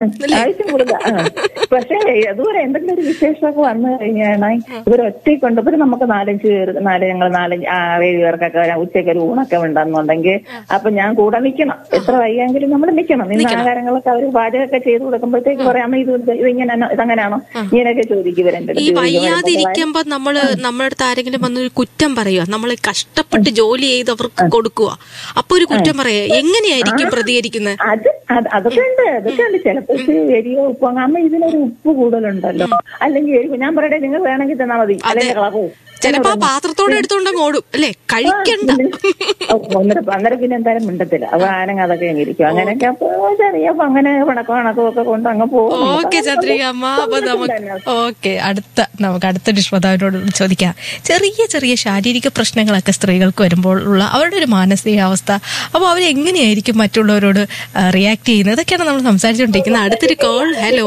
ആവശ്യം കൂടുതലാ ആ. പക്ഷേ അതുപോലെ എന്തെങ്കിലും ഒരു വിശേഷമൊക്കെ വന്നു കഴിഞ്ഞാണ് ഇവർ ഒറ്റയ്ക്ക് കൊണ്ട് ഇവര് നമുക്ക് നാലഞ്ച് പേര് നാല് ഞങ്ങൾ നാലഞ്ച് ആ ഏഴ് പേർക്കൊക്കെ വരാം ഉച്ചയ്ക്ക് ഒരു ഊണൊക്കെ ഉണ്ടെന്നുണ്ടെങ്കിൽ അപ്പൊ ഞാൻ കൂടെ നിൽക്കണം എത്ര വയ്യെങ്കിലും നമ്മൾ നിൽക്കണം നിന്ന് ആഹാരങ്ങളൊക്കെ അവർ പാചകമൊക്കെ ചെയ്ത് കൊടുക്കുമ്പോഴത്തേക്ക് പറയാം "അമ്മ ഇത് ഇത് ഇങ്ങനെ ഇതങ്ങനെയാണോ ഇങ്ങനെയൊക്കെ ചോദിക്കും ഇവരെന്റെ ഈ വയ്യാതിരിക്കുമ്പോ നമ്മള് നമ്മുടെ അടുത്ത് ആരെങ്കിലും വന്നൊരു കുറ്റം പറയുക നമ്മൾ കഷ്ടപ്പെട്ട് ജോലി ചെയ്ത് അവർക്ക് കൊടുക്കുക അപ്പൊ ഒരു കുറ്റം പറയാ എങ്ങനെയായിരിക്കും പ്രതികരിക്കുന്നത് അത് അത് അതൊക്കെ ഉണ്ട് അതൊക്കെ ഉണ്ട് ചിലപ്പോ എരിയോ ഉപ്പോ അമ്മ ഇതിനൊരു ഉപ്പ് കൂടുതലുണ്ടല്ലോ അല്ലെങ്കിൽ എരിവ് ഞാൻ പറയട്ടെ നിങ്ങൾ വേണമെങ്കിൽ തന്നാ മതി അല്ലെങ്കിൽ കളറോ ചിലപ്പോ ആ പാത്രത്തോടെ എടുത്തോണ്ട് ഓടും അല്ലേ കഴിക്കണ്ട ഒന്നര അന്നേരം പിന്നെ എന്തായാലും മിണ്ടത്തില്ല അപ്പൊ ആനങ്ങ അതൊക്കെ അങ്ങ് ഇരിക്കും അങ്ങനെയൊക്കെ അപ്പൊ ചെറിയപ്പോ അങ്ങനെ വണക്കോ വണക്കോ ഒക്കെ കൊണ്ട് അങ്ങ് പോകും ഓക്കെ ചന്ദ്രിക അമ്മ അപ്പൊ നമുക്ക് ഓക്കെ അടുത്ത നമുക്ക് അടുത്തൊരു ശ്രോതാവിനോട് ചോദിക്കാം ചെറിയ ചെറിയ ശാരീരിക പ്രശ്നങ്ങളൊക്കെ സ്ത്രീകൾക്ക് വരുമ്പോൾ ഉള്ള അവരുടെ ഒരു മാനസികാവസ്ഥ അപ്പോൾ അവർ എങ്ങനെയായിരിക്കും മറ്റുള്ളവരോട് റിയാക്ട് ചെയ്യുന്നത് ഇതൊക്കെയാണ് നമ്മൾ സംസാരിച്ചുകൊണ്ടിരിക്കുന്നത് അടുത്തൊരു കോൾ ഹലോ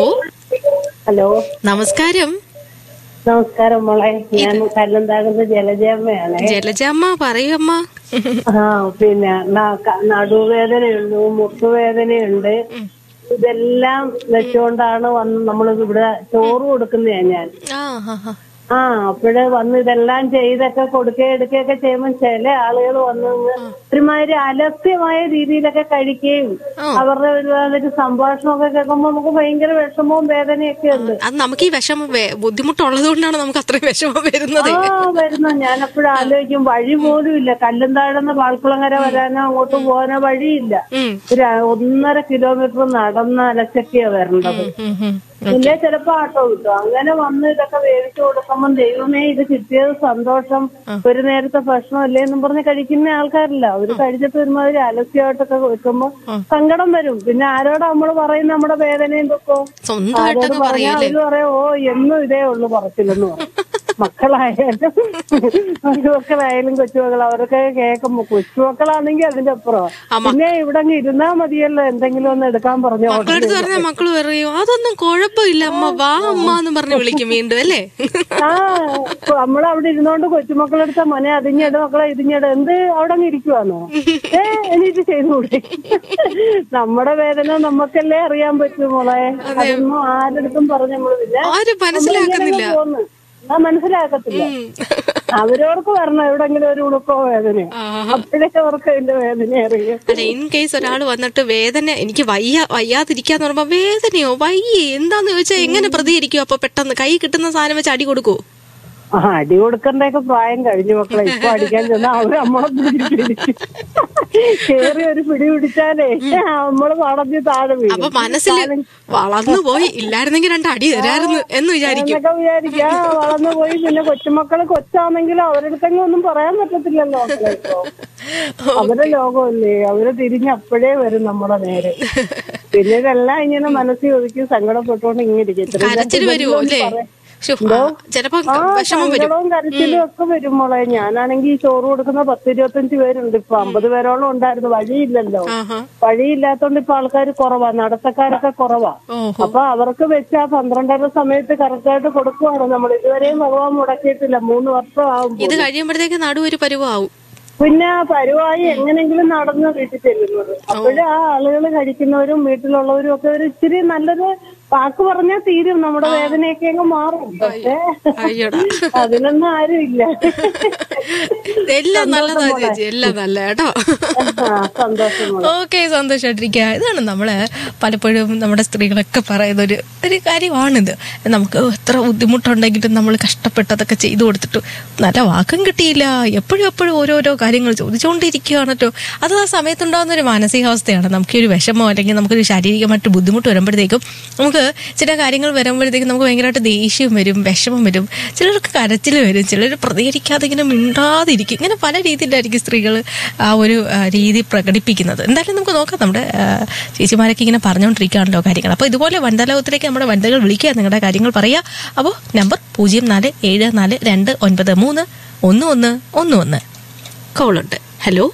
ഹലോ നമസ്കാരം നമസ്കാരം മോളെ ഞാൻ കല്ലന്താകുന്ന ജലജയമ്മയാണ് ജലജമ്മ പറയൂ അമ്മ ആ പിന്നെ ന- ക- നടുവേദനയുണ്ട് മുട്ടുവേദനയുണ്ട് ഇതെല്ലാം വെച്ചുകൊണ്ടാണ് വന്ന് നമ്മൾ ഇവിടെ ചോറ് കൊടുക്കുന്നതാ ഞാൻ ആ ഹാ ഹാ ആ അപ്പോഴ് വന്ന് ഇതെല്ലാം ചെയ്തൊക്കെ കൊടുക്കുക എടുക്കുകയൊക്കെ ചെയ്യുമ്പോൾ ചില ആളുകൾ വന്ന് നിന്ന് ഒരുമാതിരി അലസ്യമായ രീതിയിലൊക്കെ കഴിക്കുകയും അവരുടെ ഒരുമാതിരി സംഭാഷണമൊക്കെ കേൾക്കുമ്പോൾ നമുക്ക് ഭയങ്കര വിഷമവും വേദനയൊക്കെ ഉണ്ട് അത് നമുക്ക് ഈ വിഷമം വേ- ബുദ്ധിമുട്ടുള്ളത് കൊണ്ടാണ് നമുക്ക് അത്രയും വിഷമം വരുന്നത് ആ വരുന്ന ഞാൻ എപ്പോഴും ആലോചിക്കും വഴി പോലും ഇല്ല കല്ലും താഴെന്ന് പാൽക്കുളങ്ങര വരാനോ അങ്ങോട്ട് പോകാനോ വഴിയില്ല ഉം. ഒരു ഒന്നര കിലോമീറ്റർ നടന്ന അലച്ചൊക്കെയാ വരേണ്ടത് ഉം, ഉം. പിന്നെ ചിലപ്പോ ആട്ടോ കിട്ടും അങ്ങനെ വന്ന് ഇതൊക്കെ വേവിച്ചു കൊടുക്കുമ്പോൾ ദൈവമേ ഇത് കിട്ടിയത് സന്തോഷം ഒരു നേരത്തെ ഭക്ഷണം അല്ലേന്നും പറഞ്ഞ് കഴിക്കുന്ന ആൾക്കാരില്ല അവര് കഴിച്ചിട്ട് ഒരുമാതിരി അലസ്യമായിട്ടൊക്കെ വെക്കുമ്പോ സങ്കടം വരും പിന്നെ ആരോടാ നമ്മള് പറയും നമ്മുടെ വേദനയും ദുഃഖവും സ്വന്തമായിട്ടങ്ങ് ആരോട് പറഞ്ഞാൽ പറയല്ലേ അവര് പറയും ഓ എന്നും ഇതേ ഉള്ളു പറച്ചില്ലെന്ന് പറയും മക്കളായാലും മക്കളായാലും കൊച്ചുമക്കൾ അവരൊക്കെ കേൾക്കുമ്പോ കൊച്ചുമക്കളാണെങ്കിൽ അതിന്റെ അപ്പുറം പിന്നെ ഇവിടെ അങ്ങ് ഇരുന്നാ മതിയല്ലോ എന്തെങ്കിലും ഒന്ന് എടുക്കാൻ പറഞ്ഞു മക്കളടുത്ത് പറഞ്ഞാൽ മക്കള് പറയും അതൊന്നും കുഴപ്പമില്ല അമ്മ വാ അമ്മ എന്ന് പറഞ്ഞ് വിളിക്കും വീണ്ടും അല്ലേ ആ നമ്മളവിടെ ഇരുന്നോണ്ട് കൊച്ചുമക്കളെടുത്ത മോനെ അതിഞ്ഞെട മക്കളെ ഇതിഞ്ഞെട എന്ത് അവിടെ അങ്ങ് ഇരിക്കുവാന്നോ ഏ എനിക്ക് ചെയ്തുകൂടെ നമ്മുടെ വേദന നമുക്കല്ലേ അറിയാൻ പറ്റൂ മോളെ അതൊന്നും ആരെടുത്തും പറഞ്ഞു നമ്മള് പിന്നെ ആരും മനസ്സിലാക്കുന്നില്ല പോന്ന് ആ മനസ്സിലാക്കത്തില്ല അവരവർക്ക് വരണം എവിടെങ്കിലും ഒരു ഉളുക്കോ വേദനയോ അപ്പോഴേ അവർക്ക് അതിന്റെ വേദന അറിയാം അല്ല ഇൻ കേസ് ഒരാൾ വന്നിട്ട് വേദന എനിക്ക് വയ്യ വയ്യാതിരിക്കാന്ന് പറയുമ്പോ വേദനയോ വയ്യേ എന്താന്ന് ചോദിച്ചാൽ എങ്ങനെ പ്രതികരിക്കും അപ്പൊ പെട്ടെന്ന് കൈ കിട്ടുന്ന സാധനം വെച്ച് അടി കൊടുക്കൂ ആ അടി കൊടുക്കണ്ടൊക്കെ പ്രായം കഴിഞ്ഞു മക്കളെ ഇപ്പൊ അടിക്കാൻ ചെന്നാ അവര് നമ്മളെ പിടിച്ചിരിക്കും കേറി ഒരു പിടി പിടിച്ചാലേ നമ്മള് നടത്തി താഴെ വീഴും അപ്പൊ മനസ്സിൽ വളർന്നു പോയി ഇല്ലായിരുന്നെങ്കിൽ രണ്ട് അടി തരായിരുന്നു എന്ന് വിചാരിക്കും എന്നൊക്കെ വിചാരിക്കാ വളർന്നു പോയി പിന്നെ കൊച്ചുമക്കള് കൊച്ചാണെങ്കിലും അവരെടുത്തെങ്കിലും ഒന്നും പറയാൻ പറ്റത്തില്ലല്ലോ മക്കളെ ഇപ്പൊ അവരെ ലോകമല്ലേ അവര് തിരിഞ്ഞ് അപ്പോഴേ വരും നമ്മുടെ നേരെ പിന്നെ ഇതെല്ലാം ഇങ്ങനെ മനസ്സിൽ ഒതുക്കി സങ്കടപ്പെട്ടുകൊണ്ട് ഇങ്ങനെ ഇരിക്കും ഇത്രയും കരച്ചിൽ വരുമോ അല്ലേ ശ്ശോ, ആ, ചിലപ്പോ ആ വിഷമം വരും സങ്കടവും കരച്ചിലും ഒക്കെ വരും മോളെ ഞാനാണെങ്കിൽ ഈ ചോറ് കൊടുക്കുന്ന പത്ത് ഇരുപത്തഞ്ച് പേരുണ്ട് ഇപ്പൊ അമ്പത് പേരോളം ഉണ്ടായിരുന്നു വഴിയില്ലല്ലോ ആഹാ വഴിയില്ലാത്തോണ്ട് ഇപ്പൊ ആൾക്കാർ കുറവാ നടത്തക്കാരൊക്കെ കുറവാ ഓഹോ അപ്പൊ അവർക്ക് വെച്ച് ആ പന്ത്രണ്ടര സമയത്ത് കറക്റ്റായിട്ട് കൊടുക്കുവാണ് നമ്മൾ ഇതുവരെയും ഭഗവാൻ മുടക്കിയിട്ടില്ല മൂന്ന് വർഷം ആവും ഇത് കഴിയുമ്പോഴത്തേക്ക് നടു ഒരു പരുവാവും പിന്നെ ആ പരുവായി എങ്ങനെങ്കിലും നടന്ന് വീട്ടിൽ ചെല്ലുന്നത് അപ്പോഴും ആ ആളുകൾ കഴിക്കുന്നവരും വീട്ടിലുള്ളവരും ഒക്കെ ഒരു ഇച്ചിരി നല്ലൊരു വാക്ക് പറഞ്ഞാൽ തീരും നമ്മുടെ വേദനയൊക്കെ അങ്ങ് മാറും പക്ഷേ അയ്യോടാ അതിനൊന്നും ആരും ഇല്ല എല്ലാം നല്ലതാ ചേച്ചി എല്ലാം നല്ല കേട്ടോ ആ, സന്തോഷം മോളെ. ഓക്കെ സന്തോഷമായിട്ടിരിക്കുക ഇതാണ് നമ്മള് പലപ്പോഴും നമ്മുടെ സ്ത്രീകളൊക്കെ പറയുന്ന ഒരു ഒരു കാര്യമാണിത് നമുക്ക് എത്ര ബുദ്ധിമുട്ടുണ്ടെങ്കിലും നമ്മൾ കഷ്ടപ്പെട്ടതൊക്കെ ചെയ്തു കൊടുത്തിട്ട് നല്ല വാക്കും കിട്ടിയില്ല എപ്പോഴും എപ്പോഴും ഓരോരോ കാര്യങ്ങൾ ചോദിച്ചുകൊണ്ടിരിക്കുകയാണല്ലോ അത് ആ സമയത്തുണ്ടാകുന്ന ഒരു മാനസികാവസ്ഥയാണ് നമുക്കൊരു വിഷമോ അല്ലെങ്കിൽ നമുക്കൊരു ശാരീരികമായിട്ട് ബുദ്ധിമുട്ട് വരുമ്പോഴത്തേക്കും നമുക്ക് ചില കാര്യങ്ങൾ വരുമ്പോഴത്തേക്കും നമുക്ക് ഭയങ്കരമായിട്ട് ദേഷ്യം വരും വിഷമം വരും ചിലർക്ക് കരച്ചിൽ വരും ചിലർ പ്രതികരിക്കാതെ ഇങ്ങനെ മിണ്ടാതിരിക്കും ഇങ്ങനെ പല രീതിയിലായിരിക്കും സ്ത്രീകൾ ആ ഒരു ആ, രീതി പ്രകടിപ്പിക്കുന്നത് എന്തായാലും നമുക്ക് നോക്കാം നമ്മുടെ ആ, ചേച്ചിമാരൊക്കെ ഇങ്ങനെ പറഞ്ഞുകൊണ്ടിരിക്കുകയാണല്ലോ കാര്യങ്ങൾ അപ്പോൾ ഇതുപോലെ വനിതാ ലോകത്തിലേക്ക് നമ്മുടെ വനിതകൾ വിളിക്കുക നിങ്ങളുടെ കാര്യങ്ങൾ പറയുക അപ്പോൾ നമ്പർ പൂജ്യം നാല് ഏഴ് നാല് രണ്ട് ഒൻപത് മൂന്ന് ഒന്ന് ഒന്ന് ഒന്ന് ഒന്ന് കോളുണ്ട് ഹലോ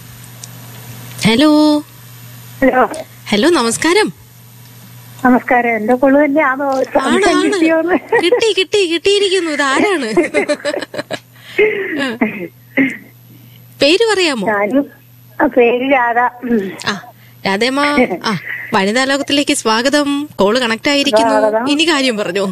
ഹലോ ഹലോ ഹലോ നമസ്കാരം നമസ്കാരം എന്റെ കൊള്ളു തന്നെയാണോ ആണ് ആണ് കിട്ടി കിട്ടി കിട്ടിയിരിക്കുന്നു ഇത് ആരാണ് പേര് പറയാമോ ഞാനും ആ, പേര് രാധ ഉം. ആ രാധേമ്മ ആ വനിതാ ലോകത്തിലേക്ക് സ്വാഗതം കോള് കണക്ട് ആയിരിക്കുന്നു ഇനി കാര്യം പറഞ്ഞു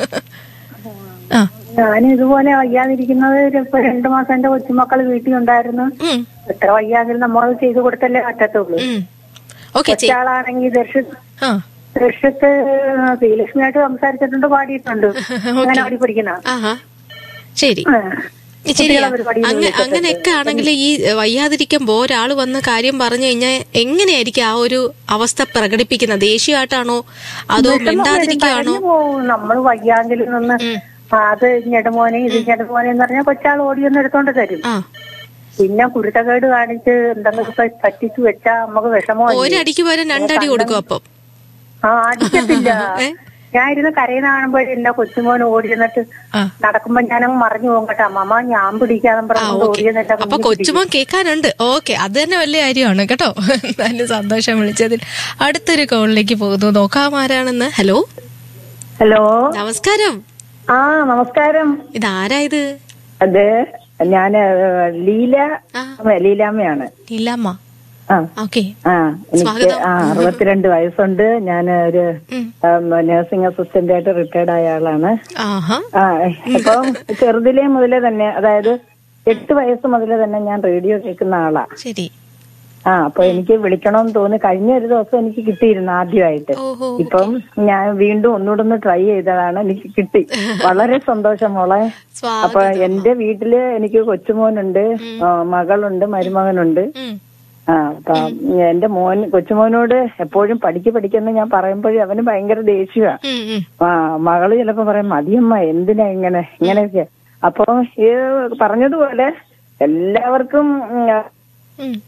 ആ ഞാൻ ഇതുപോലെ വയ്യാതിരിക്കുന്നത് ഒരു ഇപ്പൊ രണ്ടു മാസം എന്റെ കൊച്ചുമക്കൾ വീട്ടിൽ ഉണ്ടായിരുന്നു ഉം, എത്ര വയ്യാങ്കിലും നമ്മൾ ചെയ്തു കൊടുത്തല്ലേ പറ്റത്തുള്ളൂ ഉം. ഓക്കെ ചെയ് ഒരാളാണെങ്കിൽ ദർശ ആ ദർശത്ത് ശ്രീലക്ഷ്മിയായിട്ട് സംസാരിച്ചിട്ടുണ്ട് പാടിയിട്ടുണ്ട് അങ്ങനെ പാടി പഠിക്കുന്ന ആഹാ ശരി ശരിയാ അങ്ങ അങ്ങനെയൊക്കെ ആണെങ്കിൽ ഈ വയ്യാതിരിക്കുമ്പോ ഒരാൾ വന്ന് കാര്യം പറഞ്ഞു കഴിഞ്ഞാൽ എങ്ങനെയായിരിക്കും ആ ഒരു അവസ്ഥ പ്രകടിപ്പിക്കുന്നത് ദേഷ്യമായിട്ടാണോ അതോ മിണ്ടാതിരിക്കുകയാണോ നമ്മൾ വയ്യാങ്കിലും ഒന്ന് ആ, അത് ഞെടുമോനെ ഇത് ഞെടുമോനെ എന്ന് പറഞ്ഞാൽ കൊച്ചാൾ ഓടിയൊന്ന് എടുത്തോണ്ട് തരും ആ പിന്നെ കുരുത്തക്കേട് കാണിച്ച് എന്തെങ്കിലും ഒക്കെ പറ്റിച്ചു വെച്ചാ നമുക്ക് വിഷമോ ഒരടിക്ക് പകരം രണ്ടടി കൊടുക്കും അപ്പം ആ അടിക്കത്തില്ല ഏ? ഞാൻ ഇരുന്ന് കരയുന്ന കാണുമ്പോഴേ എന്റെ കൊച്ചുമോൻ ഓടി എന്നിട്ട് ആ നടക്കുമ്പോ ഞാനങ്ങ് മറിഞ്ഞു പോകും കേട്ടോ അമ്മ ഞാൻ പിടിക്കാതെ ആ പറഞ്ഞു ഓക്കെ ഓടി എന്നിട്ട് അപ്പൊ കൊച്ചുമോൻ കേൾക്കാനുണ്ട് ഓക്കെ അത് തന്നെ വലിയ കാര്യമാണ് കേട്ടോ നല്ല സന്തോഷം വിളിച്ചതിൽ അടുത്തൊരു കോളിലേക്ക് പോകുന്നു നോക്കാം ആരാണെന്ന് ഹലോ ഹലോ നമസ്കാരം ആ നമസ്കാരം ഇതാരാ ഇത് അതെ ഞാന് ലീല ആ. ലീലാമ്മയാണ് ഇല്ലമ്മ ആ ഓക്കെ ആ എനിക്ക് സ്വാഗതം. ആ അറുപത്തിരണ്ട് വയസ്സുണ്ട് ഞാൻ ഒരു ഉം. നഴ്സിംഗ് അസിസ്റ്റന്റ് ആയിട്ട് റിട്ടയർഡ് ആയ ആളാണ് ആഹാ ആ അപ്പം ചെറുതിലേ മുതലേ തന്നെ അതായത് എട്ട് വയസ്സ് മുതലേ തന്നെ ഞാൻ റേഡിയോ കേൾക്കുന്ന ആളാ ശരി ആ അപ്പൊ എനിക്ക് വിളിക്കണമെന്ന് തോന്നി കഴിഞ്ഞ ഒരു ദിവസം എനിക്ക് കിട്ടിയിരുന്നു ആദ്യമായിട്ട് ഓഹോ ഇപ്പം ഞാൻ വീണ്ടും ഒന്നുകൂടെ ഒന്ന് ട്രൈ ചെയ്തതാണ് എനിക്ക് കിട്ടി വളരെ സന്തോഷം മോളെ അപ്പൊ സ്വാഗതം എന്റെ വീട്ടില് എനിക്ക് കൊച്ചുമോനുണ്ട് ആ, മകളുണ്ട് മരുമകനുണ്ട് ഉം. ആ അപ്പൊ എന്റെ മോൻ കൊച്ചുമോനോട് എപ്പോഴും പഠിക്ക് പഠിക്കെന്ന് ഞാൻ പറയുമ്പോഴും അവന് ഭയങ്കര ദേഷ്യമാണ് ഉം, ഉം. ആ മകള് ചിലപ്പോ പറയും മതിയമ്മ എന്തിനാ ഇങ്ങനെ ഇങ്ങനെയൊക്കെ അപ്പൊ ഈ പറഞ്ഞതുപോലെ എല്ലാവർക്കും ഉം, ഉം.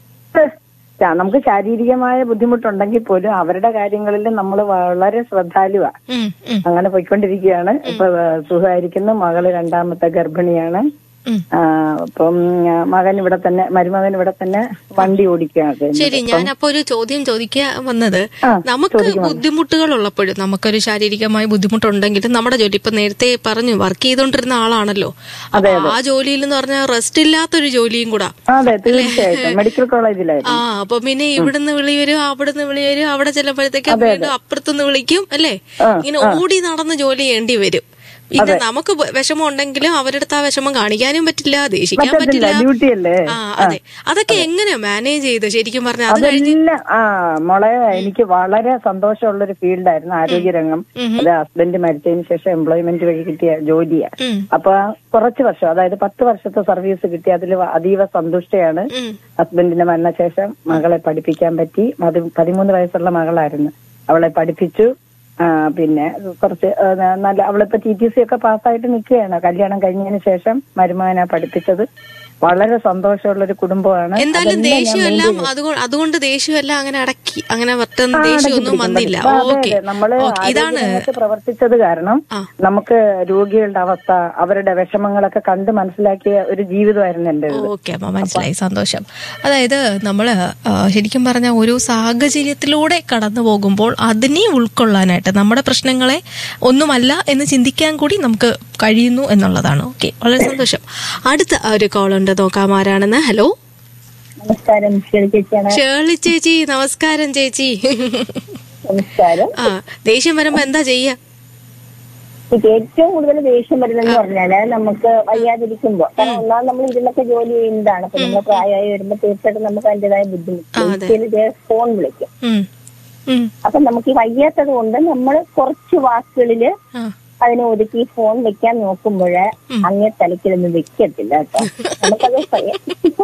ആ, നമുക്ക് ശാരീരികമായ ബുദ്ധിമുട്ടുണ്ടെങ്കിൽ പോലും അവരുടെ കാര്യങ്ങളിൽ നമ്മൾ വളരെ ശ്രദ്ധാലുവാ ഉം, ഉം, അങ്ങനെ പോയിക്കൊണ്ടിരിക്കുകയാണ് ഇപ്പൊ സുഖമായിരിക്കുന്നു മകള് രണ്ടാമത്തെ ഗർഭിണിയാണ് ഉം. ആ, അപ്പം ആ, മകൻ ഇവിടെ തന്നെ മരുമകൻ ഇവിടെ തന്നെ വണ്ടി ഓടിക്കുകയാണ് ശരി ഞാൻ അപ്പൊ ഒരു ചോദ്യം ചോദിക്കാൻ വന്നത് ആ, നമുക്ക് ബുദ്ധിമുട്ടുകൾ ഉള്ളപ്പോഴും നമുക്കൊരു ശാരീരികമായ ബുദ്ധിമുട്ടുണ്ടെങ്കിലും നമ്മുടെ ജോലി ഇപ്പൊ നേരത്തെ പറഞ്ഞു വർക്ക് ചെയ്തോണ്ടിരുന്ന ആളാണല്ലോ അപ്പൊ ആ ജോലിയിൽ എന്ന് പറഞ്ഞാൽ റെസ്റ്റ് ഇല്ലാത്തൊരു ജോലിയും കൂടാ അതെ തീർച്ചയായിട്ടും മെഡിക്കൽ കോളേജിലായിരുന്നു ആ അപ്പൊ പിന്നെ ഇവിടുന്ന് വിളി വരും അവിടുന്ന് വിളി വരും അവിടെ ചെല്ലുമ്പോഴത്തേക്ക് വീണ്ടും അപ്പുറത്തുനിന്ന് വിളിക്കും അല്ലേ ഇങ്ങനെ ഓടി നടന്ന് ജോലി ചെയ്യേണ്ടി വരും ഇത് നമുക്ക് വ- വിഷമം ഉണ്ടെങ്കിലും അവരുടെ അടുത്ത് ആ വിഷമം കാണിക്കാനും പറ്റില്ല ദേഷിക്കാൻ പറ്റത്തില്ല പറ്റില്ല ഡ്യൂട്ടി അല്ലേ ആ അതെ അതൊക്കെ എങ്ങനെയാ മാനേജ് ചെയ്ത് ശരിക്കും പറഞ്ഞാൽ അത് കഴിഞ്ഞ് അതെല്ലാം ആ മോളെ എനിക്ക് വളരെ സന്തോഷമുള്ള ഒരു ഫീൽഡായിരുന്നു ആരോഗ്യരംഗം അത് ഹസ്ബൻഡ് മരിച്ചതിന് ശേഷം എംപ്ലോയ്മെന്റ് വഴി കിട്ടിയ ജോലിയാ ഉം, അപ്പൊ കുറച്ച് വർഷം അതായത് പത്ത് വർഷത്തെ സർവീസ് കിട്ടി അതിൽ അതീവ സന്തുഷ്ടയാണ് ഉം, ഹസ്ബൻഡിന്റെ മരണശേഷം മകളെ പഠിപ്പിക്കാൻ പറ്റി പതി- പതിമൂന്ന് വയസ്സുള്ള മകളായിരുന്നു അവളെ പഠിപ്പിച്ചു ആ, പിന്നെ കുറച്ച് ആ, നല്ല അവളിപ്പോ ടി ടി സി ഒക്കെ പാസ്സായിട്ട് നിൽക്കുകയാണ് കല്യാണം കഴിഞ്ഞതിന് ശേഷം മരുമകനെ പഠിപ്പിച്ചത് വളരെ സന്തോഷമുള്ള ഒരു കുടുംബമാണ് എന്തായാലും അതെല്ലാം ഞാൻ ദേഷ്യമെല്ലാം maintain അതുകൊണ്ട് അതുകൊണ്ട് ദേഷ്യമെല്ലാം അങ്ങനെ അടക്കി അങ്ങനെ പെട്ടെന്ന് ആ, ദേഷ്യമൊന്നും അടക്കി വന്നില്ല പിടിക്കും. അതെ, ഓക്കെ അതെ. നമ്മള് ഇതാണ് ആരോഗ്യരംഗത്ത് പ്രവർത്തിച്ചത് കാരണം ആ. നമുക്ക് രോഗികളുടെ അവസ്ഥ അവരുടെ വിഷമങ്ങളൊക്കെ കണ്ട് മനസ്സിലാക്കിയ ഒരു ജീവിതമായിരുന്നു എന്റെ ഓക്കെ അമ്മ മനസ്സിലായി സന്തോഷം അതായത് നമ്മള് ആ, ശരിക്കും പറഞ്ഞ ഒരു സാഹചര്യത്തിലൂടെ കടന്നു പോകുമ്പോൾ അതിനെ ഉൾക്കൊള്ളാനായിട്ട് നമ്മുടെ പ്രശ്നങ്ങളെ ഒന്നുമല്ല എന്ന് ചിന്തിക്കാൻ കൂടി നമുക്ക് കഴിയുന്നു എന്നുള്ളതാണ് ഓക്കെ വളരെ സന്തോഷം അടുത്ത ഒരു കോൾ ഉണ്ട് നോക്കാം ആരാണെന്ന് ഹലോ നമസ്കാരം ചേച്ചിയാണ് ഷേർലി ചേച്ചി നമസ്കാരം ചേച്ചി നമസ്കാരം ആ ദേഷ്യം വരുമ്പോ എന്താ ചെയ്യാ എനിക്ക് ഏറ്റവും കൂടുതൽ ദേഷ്യം വരുന്നതെന്ന് പറഞ്ഞാല് നമുക്ക് വയ്യാതിരിക്കുമ്പോ കാരണം ഒന്നാമത് നമ്മൾ ഇതിലൊക്കെ ജോലി ചെയ്യുന്നതാണ് അപ്പൊ നമ്മൾ പ്രായമായി വരുമ്പോ തീർച്ചയായിട്ടും നമുക്ക് അതിന്റേതായ ബുദ്ധിമുട്ട് ഒരിക്കലും ഫോൺ വിളിക്കും ഉം, ഉം, അപ്പൊ നമുക്ക് ഈ വയ്യാത്തത് കൊണ്ട് നമ്മൾ കുറച്ച് വാക്കുകളില് ആ, അതിനെ ഒതുക്കി ഫോൺ വെക്കാൻ നോക്കുമ്പോഴ് അങ്ങേ തലക്കിലൊന്നും വെക്കത്തില്ല കേട്ടോ നമുക്കത് ഭയ-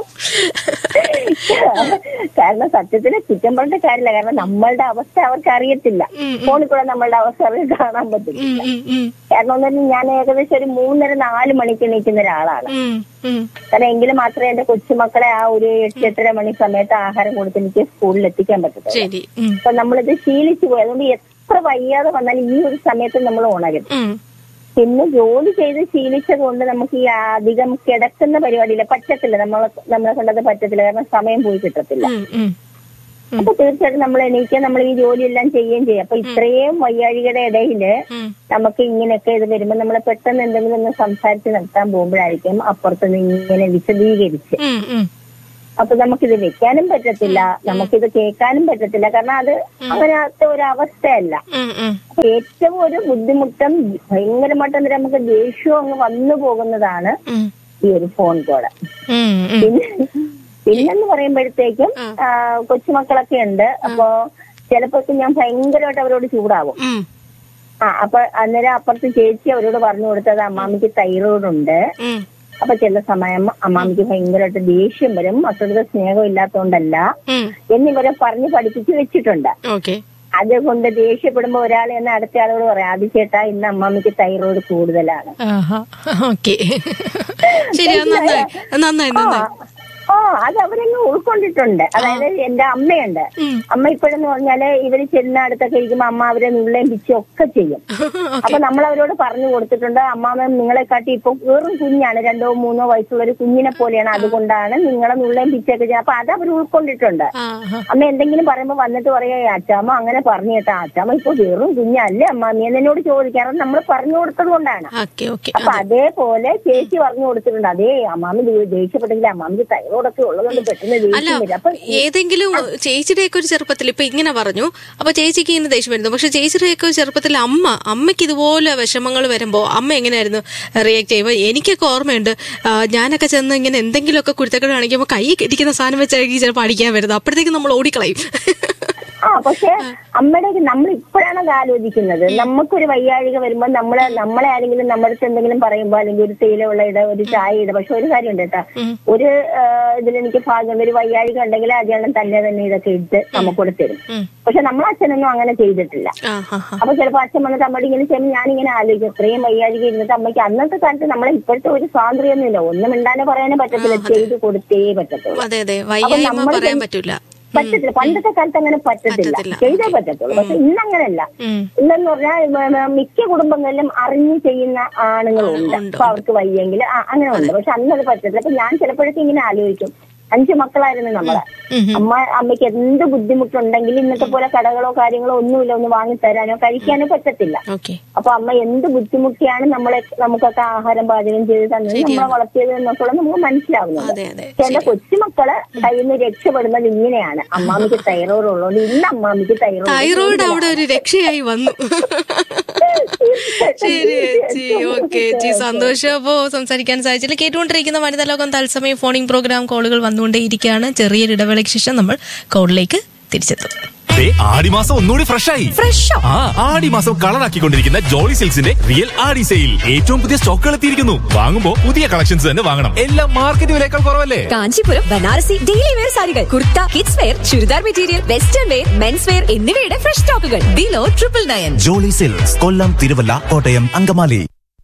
കാരണം സത്യത്തിന് കുറ്റം പറഞ്ഞിട്ട് കാര്യമില്ല കാരണം നമ്മളുടെ അവസ്ഥ അവർക്ക് അറിയത്തില്ല ഫോണിൽ കൂടെ നമ്മളുടെ അവസ്ഥ അവർക്ക് കാണാൻ പറ്റില്ല ഉം, ഉം, ഉം, കാരണം ഒന്നും ഞാൻ ഏകദേശം ഒരു മൂന്നര നാല് മണിക്ക് നിൽക്കുന്ന ഒരാളാണ് ഉം, ഉം. കാരണം എങ്കിലും മാത്രമേ എന്റെ കൊച്ചുമക്കളെ ആ ഒരു എട്ട് എട്ടര മണി സമയത്ത് ആഹാരം കൊടുത്ത് എനിക്ക് സ്കൂളിൽ എത്തിക്കാൻ പറ്റത്തുള്ളൂ ശരി ഉം, അപ്പൊ നമ്മളിത് ശീലിച്ചു പോയി അതുകൊണ്ട് എത്ര വയ്യാതെ വന്നാലും ഈ ഒരു സമയത്ത് നമ്മൾ ഉണരും ഉം, പിന്നെ ജോലി ചെയ്ത് ശീലിച്ചത് കൊണ്ട് നമുക്ക് ഈ അധികം കിടക്കുന്ന പരിപാടിയില്ല പറ്റത്തില്ല നമ്മളെ നമ്മളെ കൊണ്ടത് പറ്റത്തില്ല കാരണം സമയം പോയി കിട്ടത്തില്ല ഉം, ഉം. അപ്പൊ തീർച്ചയായിട്ടും നമ്മൾ എണീക്കാൻ നമ്മൾ ഈ ജോലിയെല്ലാം ചെയ്യുകയും ചെയ്യും അപ്പൊ ഇത്രയും വയ്യാഴികയുടെ ഇടയില് ഉം. നമുക്ക് ഇങ്ങനെയൊക്കെ ഇത് വരുമ്പോ നമ്മൾ പെട്ടെന്ന് എന്തെങ്കിലും ഒന്ന് സംസാരിച്ച് നിർത്താൻ പോകുമ്പോഴായിരിക്കും അപ്പുറത്തുനിന്ന് ഇങ്ങനെ വിശദീകരിച്ച് ഉം, ഉം. അപ്പൊ നമുക്കിത് വെക്കാനും പറ്റത്തില്ല നമുക്കിത് കേൾക്കാനും പറ്റത്തില്ല കാരണം അത് അങ്ങനത്തെ ഒരു അവസ്ഥയല്ല ഉം, ഉം. അപ്പൊ ഏറ്റവും ഒരു ബുദ്ധിമുട്ടും ഭയങ്കരമായിട്ട് എന്നിട്ട് നമുക്ക് ദേഷ്യവും അങ്ങ് വന്നു പോകുന്നതാണ് ഉം. ഈ ഒരു ഫോൺ കോള് ഉം, ഉം. പിന്നെ പിന്നെന്ന് പറയുമ്പോഴത്തേക്കും ആ, കൊച്ചുമക്കളൊക്കെ ഉണ്ട് അപ്പൊ ചിലപ്പോ ഞാൻ ഭയങ്കരമായിട്ട് അവരോട് ചൂടാവും ഉം. ആ അപ്പൊ അന്നേരം അപ്പുറത്ത് ചേച്ചി അവരോട് പറഞ്ഞു കൊടുത്തത് അമ്മാമിക്ക് തൈറോയ്ഡ് ഉണ്ട് ഉം. അപ്പൊ ചില സമയം അമ്മാമിക്ക് ഭയങ്കരമായിട്ട് ദേഷ്യം വരും മക്കളുടെ സ്നേഹം ഇല്ലാത്തതുകൊണ്ടല്ല ഉം. എന്നിവരെ പറഞ്ഞ് പഠിപ്പിച്ച് വെച്ചിട്ടുണ്ട് ഓക്കെ അതുകൊണ്ട് ദേഷ്യപ്പെടുമ്പോ ഒരാൾ എന്ന് അടുത്ത ആളോട് പറയാം ആദ്യ ചേട്ടാ ഇന്ന് അമ്മാമിക്ക് തൈറോയ്ഡ് കൂടുതലാണ് ആഹാ ഓക്കെ ശരി അത് നന്നായി നന്നായി നന്നായി ആ അത് അവരങ്ങ് ഉൾക്കൊണ്ടിട്ടുണ്ട് അതായത് എന്റെ അമ്മയുണ്ട് ഉം. അമ്മ ഇപ്പോഴെന്ന് പറഞ്ഞാല് ഇവര് ചെന്ന അടുത്തൊക്കെ ഇരിക്കുമ്പോ അമ്മ അവരെ നുള്ളയും പിച്ചും ഒക്കെ ചെയ്യും അപ്പൊ നമ്മൾ അവരോട് പറഞ്ഞു കൊടുത്തിട്ടുണ്ട് അമ്മാമ നിങ്ങളെ കാട്ടി ഇപ്പൊ വെറും കുഞ്ഞാണ് രണ്ടോ മൂന്നോ വയസ്സുള്ള ഒരു കുഞ്ഞിനെ പോലെയാണ് അതുകൊണ്ടാണ് നിങ്ങളെ നുള്ളയും പിച്ചൊക്കെ ചെയ്യുന്നത് അപ്പൊ അത് അവർ ഉൾക്കൊണ്ടിട്ടുണ്ട് ആഹാ. അമ്മ എന്തെങ്കിലും പറയുമ്പോ വന്നിട്ട് പറയാ അച്ചാമ്മ അങ്ങനെ പറഞ്ഞു കേട്ടാ അച്ചാമ്മ ഇപ്പൊ വെറും കുഞ്ഞല്ലേ അമ്മാമി എന്നോട് ചോദിക്കാറ് നമ്മൾ പറഞ്ഞു കൊടുത്തത് കൊണ്ടാണ് ഓക്കെ ഓക്കെ അപ്പൊ അതേപോലെ ചേച്ചി പറഞ്ഞു കൊടുത്തിട്ടുണ്ട് അതേ അമ്മാമി ദേ- ദേഷ്യപ്പെട്ടെങ്കിൽ അമ്മാമിക്ക് തൈറോയ്ഡൊക്കെ ഉള്ളതുകൊണ്ട് പെട്ടെന്ന് അല്ല ദേഷ്യം വരും അപ്പൊ ഏതെങ്കിലും ചേച്ചിയുടെയൊക്കെ ഒരു ചെറുപ്പത്തിൽ ഇപ്പൊ ഇങ്ങനെ പറഞ്ഞു അപ്പൊ ചേച്ചിക്ക് ഇങ്ങനെ ദേഷ്യം വരുന്നു പക്ഷെ ചേച്ചിയുടെയൊക്കെ ഒരു ചെറുപ്പത്തിൽ അമ്മ അമ്മയ്ക്ക് ഇതുപോലെ വിഷമങ്ങൾ വരുമ്പോ അമ്മ എങ്ങനെയായിരുന്നു റിയാക്ട് ചെയ്യുമ്പോൾ എനിക്കൊക്കെ ഓർമ്മയുണ്ട് ആ, ഞാനൊക്കെ ചെന്ന് ഇങ്ങനെ എന്തെങ്കിലുമൊക്കെ കുരുത്തക്കേട് കാണിക്കുമ്പോൾ കൈ ഇരിക്കുന്ന സാധനം വെച്ചായിരിക്കും ചിലപ്പോൾ അടിക്കാൻ വരുന്നത് അപ്പോഴത്തേക്കും നമ്മൾ ഓടിക്കളയും ആ പക്ഷെ അമ്മയുടെ നമ്മൾ ഇപ്പോഴാണ് അത് ആലോചിക്കുന്നത് നമുക്കൊരു വയ്യാഴിക വരുമ്പോൾ നമ്മളെ നമ്മളെ ആരെങ്കിലും നമ്മുടെ അടുത്ത് എന്തെങ്കിലും പറയുമ്പോ അല്ലെങ്കിൽ ഒരു തേയിലുള്ള ഇട ഒരു ചായ ഇട പക്ഷെ ഒരു കാര്യമുണ്ട് കേട്ടാ ഒരു ഇതിലെനിക്ക് ഭാഗ്യം ഒരു വയ്യാഴിക ഉണ്ടെങ്കിൽ അതെല്ലാം തന്നെ തന്നെ ഇതൊക്കെ ഇട്ട് നമുക്കൂടെ തരും ഉം. പക്ഷെ നമ്മളെ അച്ഛനൊന്നും അങ്ങനെ ചെയ്തിട്ടില്ല ആ ഹാ ഹാ അപ്പൊ ചിലപ്പോ അച്ഛൻ വന്നിട്ട് അമ്മയോട് ഇങ്ങനെ ചെയ്യുമ്പോൾ ഞാനിങ്ങനെ ആലോചിക്കും ഇത്രയും വയ്യാഴിക ഇരുന്നിട്ട് അമ്മയ്ക്ക് അന്നത്തെ കാലത്ത് നമ്മളെ ഇപ്പോഴത്തെ ഒരു സ്വാതന്ത്ര്യമൊന്നുമില്ല ഒന്നും മിണ്ടാനേ പറയാനേ പറ്റത്തില്ല ചെയ്ത് കൊടുത്തേ പറ്റത്തുള്ളൂ അതെ അതെ വയ്യായ്മ നമ്മള് പറയാൻ ചെന്ന് പറ്റൂല പറ്റത്തില്ല പണ്ടത്തെ കാലത്ത് അങ്ങനെ പറ്റത്തില്ല പറ്റത്തില്ല. ചെയ്തേ പറ്റത്തുള്ളൂ പക്ഷെ ഇന്നങ്ങനല്ല ഉം. ഇന്നെന്ന് പറഞ്ഞാൽ മ- മ- മിക്ക കുടുംബങ്ങളിലും അറിഞ്ഞു ചെയ്യുന്ന ആണുങ്ങളുണ്ട് ഉണ്ട്, അപ്പൊ അവർക്ക് വയ്യെങ്കിൽ ആ, അങ്ങനെ ഉണ്ട് പക്ഷെ അന്നത് പറ്റത്തില്ല അപ്പൊ ഞാൻ ചിലപ്പോഴൊക്കെ ഇങ്ങനെ ആലോചിക്കും അഞ്ചു മക്കളായിരുന്നു നമ്മളെ അമ്മ അമ്മയ്ക്ക് എന്ത് ബുദ്ധിമുട്ടുണ്ടെങ്കിലും ഇന്നത്തെ പോലെ കടകളോ കാര്യങ്ങളോ ഒന്നുമില്ല ഒന്ന് വാങ്ങി തരാനോ കഴിക്കാനോ പറ്റത്തില്ല ഓക്കെ അപ്പൊ അമ്മ എന്ത് ബുദ്ധിമുട്ടിയാണ് നമ്മളെ നമുക്കൊക്കെ ആഹാരം പാചകം ചെയ്ത് തന്നത് നമ്മളെ വളർത്തിയത് എന്നൊക്കെ നമുക്ക് മനസ്സിലാവുന്നത് അതെ അതെ പക്ഷെ എന്റെ കൊച്ചുമക്കള് കയ്യിൽ നിന്ന് രക്ഷപ്പെടുന്നത് ഇങ്ങനെയാണ് അമ്മാമിക്ക് തൈറോയ്ഡ് ഉള്ളതുകൊണ്ട് ഇന്ന് അമ്മാമിക്ക് തൈറോയ്ഡ് തൈറോയിഡ് അവിടെ ഒരു രക്ഷയായി വന്നു ശരി ചേച്ചി ഓക്കെ ചേച്ചി സന്തോഷം അപ്പോ സംസാരിക്കാൻ സാധിച്ചില്ല കേട്ടുകൊണ്ടിരിക്കുന്ന വനിതാ ലോകം തത്സമയം ഫോണിംഗ് പ്രോഗ്രാം കോളുകൾ വന്നുകൊണ്ടേയിരിക്കുകയാണ് ചെറിയൊരു ഇടവേളയ്ക്ക് ശേഷം നമ്മൾ കോളിലേക്ക് തിരിച്ചെത്തും ദേ, ആടിമാസം ഒന്നുകൂടി ഫ്രഷ് ആയി ഫ്രഷോ ആ ആടിമാസം കളറാക്കിക്കൊണ്ടിരിക്കുന്ന ജോളി സിൽക്സിന്റെ റിയൽ ആടി സെയിൽ ഏറ്റവും പുതിയ സ്റ്റോക്കുകൾ എത്തിയിരിക്കുന്നു വാങ്ങുമ്പോ പുതിയ കളക്ഷൻസ് തന്നെ വാങ്ങണം എല്ലാം മാർക്കറ്റ് വിലയേക്കാൾ കുറവല്ലേ കാഞ്ചീപുരം ബനാറസി ഡെയിലി വെയർ സാരികൾ kurta kids wear churidar material western wear mens wear എന്നിവയുടെ ഫ്രഷ് സ്റ്റോക്കുകൾ below triple nine Jolly silks Kollam Thiruvalla Kottayam Angamaly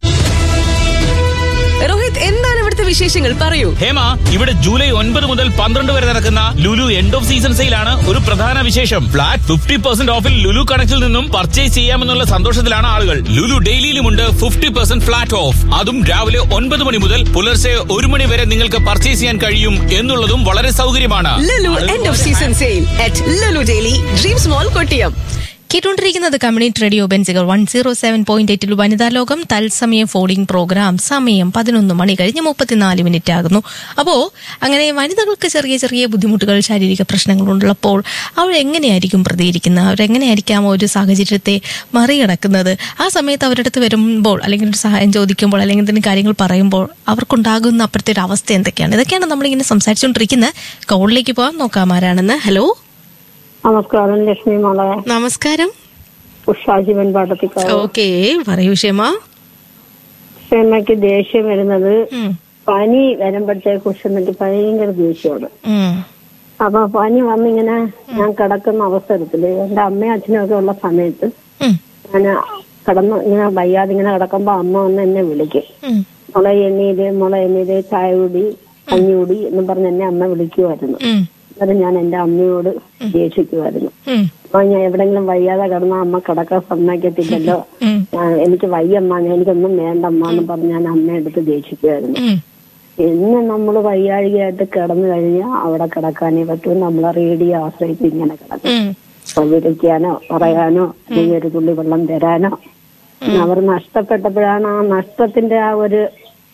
Rohit എന്താണ് ഇവിടുത്തെ വിശേഷങ്ങൾ പറയൂ ഹേമ ഇവിടെ ജൂലൈ ഒൻപത് മുതൽ പന്ത്രണ്ട് വരെ നടക്കുന്ന ലുലു എൻഡ് ഓഫ് സീസൺ സെയിലാണ് ഒരു പ്രധാന വിശേഷം ഫ്ലാറ്റ് ഫിഫ്റ്റി പെർസെന്റ് ഓഫിൽ ലുലു കണക്റ്റിൽ നിന്നും പർച്ചേസ് ചെയ്യാമെന്നുള്ള സന്തോഷത്തിലാണ് ആളുകൾ ലുലു ഡെയിലിയിലുമുണ്ട് ഫിഫ്റ്റി പെർസെന്റ് ഫ്ലാറ്റ് ഓഫ് അതും രാവിലെ ഒൻപത് മണി മുതൽ പുലർച്ചെ ഒരു മണി വരെ നിങ്ങൾക്ക് പർച്ചേസ് ചെയ്യാൻ കഴിയും എന്നുള്ളതും വളരെ സൗകര്യമാണ് Lulu end of season sale at Lulu daily dreams mall Kottiyam കേട്ടുകൊണ്ടിരിക്കുന്നത് കമ്മ്യൂണിറ്റി റേഡിയോ ബെൻസുകൾ വൺ സീറോ സെവൻ പോയിന്റ് എയ്റ്റിൽ വനിതാ ലോകം തത്സമയം ഫോളിംഗ് പ്രോഗ്രാം സമയം പതിനൊന്ന് മണി കഴിഞ്ഞ് മുപ്പത്തിനാല് മിനിറ്റ് ആകുന്നു അപ്പോ അങ്ങനെ വനിതകൾക്ക് ചെറിയ ചെറിയ ബുദ്ധിമുട്ടുകൾ ശാരീരിക പ്രശ്നങ്ങളുള്ളപ്പോൾ അവരെങ്ങനെയായിരിക്കും പ്രതികരിക്കുന്നത് അവരെങ്ങനെയായിരിക്കാം ഒരു സാഹചര്യത്തെ മറികടക്കുന്നത് ആ സമയത്ത് അവരുടെ അടുത്ത് വരുമ്പോൾ അല്ലെങ്കിൽ ഒരു സഹായം ചോദിക്കുമ്പോൾ അല്ലെങ്കിൽ എന്തെങ്കിലും കാര്യങ്ങൾ പറയുമ്പോൾ അവർക്കുണ്ടാകുന്ന അപ്പോഴത്തെ ഒരു അവസ്ഥ എന്തൊക്കെയാണ് ഇതൊക്കെയാണ് നമ്മളിങ്ങനെ സംസാരിച്ചുകൊണ്ടിരിക്കുന്നത് കോളിലേക്ക് പോകാൻ നോക്കാം ആരാണെന്ന് ഹലോ നമസ്കാരം ലക്ഷ്മി മോളെ നമസ്കാരം ഉഷാജീവൻ പാട്ടത്തിക്കാവ് ഓക്കെ പറയൂ ക്ഷമ ക്ഷമയ്ക്ക് ദേഷ്യം വരുന്നത് ഉം, പനി വരുമ്പോഴത്തേക്ക് ഉഷമയ്ക്ക് ഭയങ്കര ദേഷ്യമാണ് ഉം, അപ്പൊ പനി വന്നിങ്ങനെ ഞാൻ കിടക്കുന്ന അവസരത്തില് എന്റെ അമ്മയും അച്ഛനും ഒക്കെ ഉള്ള സമയത്ത് ഉം, ഞാൻ കിടന്ന് ഇങ്ങനെ വയ്യാതെ ഇങ്ങനെ കിടക്കുമ്പോ അമ്മ വന്ന് എന്നെ വിളിക്കും ഉം, മുള എണ്ണീര് മുള എണ്ണീര് ചായ കുടി കഞ്ഞി കുടി എന്നും പറഞ്ഞ് എന്നെ അമ്മ വിളിക്കുമായിരുന്നു ഉം, അത് ഞാൻ എന്റെ അമ്മയോട് ദേഷിക്കുമായിരുന്നു ഉം, അപ്പൊ ഞാൻ എവിടെങ്കിലും വയ്യാതെ കിടന്ന അമ്മ കിടക്കാൻ സമ്മതിക്കത്തില്ലല്ലോ ഉം, ഞാൻ എനിക്ക് വയ്യമ്മ ഞാൻ എനിക്കൊന്നും വേണ്ടമ്മ എന്ന് പറഞ്ഞ് ഞാൻ അമ്മയെടുത്ത് ദേഷിക്കുമായിരുന്നു ഉം, ഇന്ന് നമ്മൾ വയ്യാഴികയായിട്ട് കിടന്നു കഴിഞ്ഞാൽ അവിടെ കിടക്കാനേ പറ്റൂ നമ്മളെ റേഡിയോ ആശ്രയിച്ച് ഇങ്ങനെ കിടക്കും ഉം, അപ്പൊ വിളിക്കാനോ പറയാനോ അല്ലെങ്കിൽ ഒരു തുള്ളി വെള്ളം തരാനോ അവർ നഷ്ടപ്പെട്ടപ്പോഴാണ് ആ നഷ്ടത്തിന്റെ ആ ഒരു